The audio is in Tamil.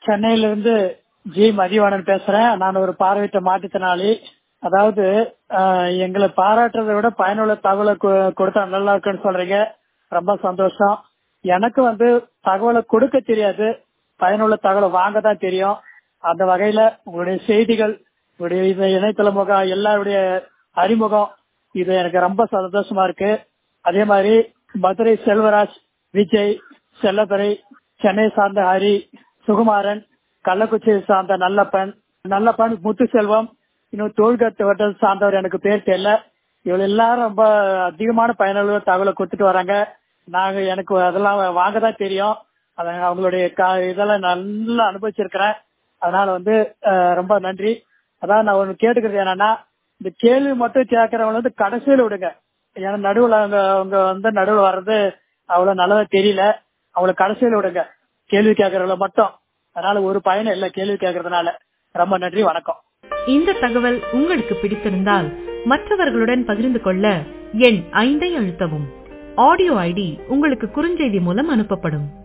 சென்னையிலிருந்து ஜி மதிவாணன் பேசுறேன் நான் ஒரு பார்வையிட்ட மாற்றுத்திறனாளி அதாவது ஆஹ், எங்களை பாராட்டுறதை விட பயனுள்ள தகவலை கு- கொடுத்தா நல்லா இருக்குன்னு சொல்றீங்க ரொம்ப சந்தோஷம் எனக்கு வந்து தகவலை கொடுக்க தெரியாது பயனுள்ள தகவலை வாங்க தான் தெரியும் அந்த வகையில உங்களுடைய செய்திகள் உங்களுடைய இந்த இணையதள முகம் எல்லாருடைய அறிமுகம் இது எனக்கு ரொம்ப சந்தோஷமா இருக்கு அதே மாதிரி மதுரை செல்வராஜ் விஜய் செல்லதுரை சென்னை சார்ந்த ஹரி சுகுமாரன் கள்ளக்குச்சி சார்ந்த நல்லப்பன் நல்லப்பன் முத்துசெல்வம் இன்னும் தோள்கட்டு வட்டம் சார்ந்தவர் எனக்கு பேர் தெரியல இவங்க எல்லாரும் ரொம்ப அதிகமான பயனுள்ள தகவலை கொடுத்துட்டு வராங்க நாங்க எனக்கு அதெல்லாம் வாங்க தான் தெரியும் அத அவங்களுடைய க- இதெல்லாம் நல்லா அனுபவிச்சிருக்கிறேன் அதனால வந்து அஹ், ரொம்ப நன்றி அதான் நான் ஒண்ணு கேட்டுக்கிறது என்னன்னா இந்த கேள்வி மட்டும் கேட்கறவங்க வந்து கடைசியில விடுங்க ஏன்னா நடுவுல அவங்க அவங்க வந்து நடுவுல வர்றது அவ்வளவு நல்லதா தெரியல அவங்கள கடைசியில விடுங்க கேள்வி கேட்கறவங்கள மட்டும் அதனால ஒரு பயனும் இல்ல கேள்வி கேட்கறதுனால ரொம்ப நன்றி வணக்கம் இந்த தகவல் உங்களுக்கு பிடித்திருந்தால் மற்றவர்களுடன் பகிர்ந்து கொள்ள எண் ஐந்தை அழுத்தவும் ஆடியோ ஐடி உங்களுக்கு குறுஞ்செய்தி மூலம் அனுப்பப்படும்